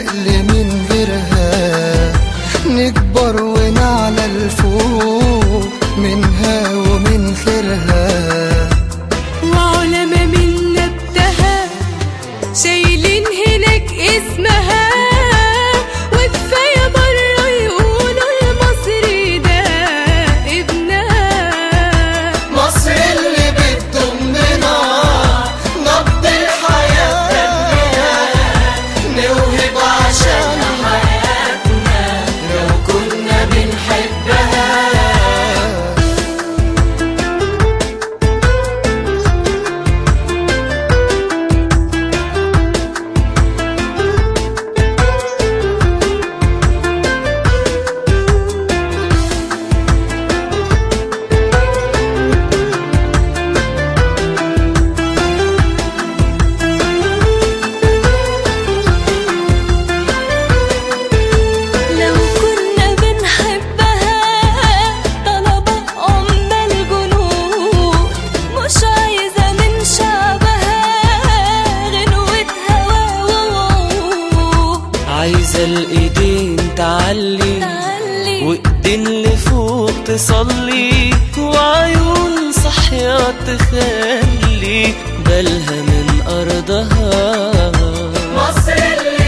اللي من غيرها نكبر ونعلى الفوق منها ومن خيرها وعلماء من نبتها شايلين هناك اسمها وكفاية مرة يقولوا المصري ده ابنها مصر اللي بتضمنا نبض الحياة دمنا نوهب عشان حياتنا لو كنا بنحبها لو كنا بنحبها طلبة أم الجنود مش عايزة من شعبها غنوة هوا ووعود عايزة الايدين تعلي تعلي وايدين لفوق تصلي وعيون صحية تخلي بالها من أرضها مصر اللي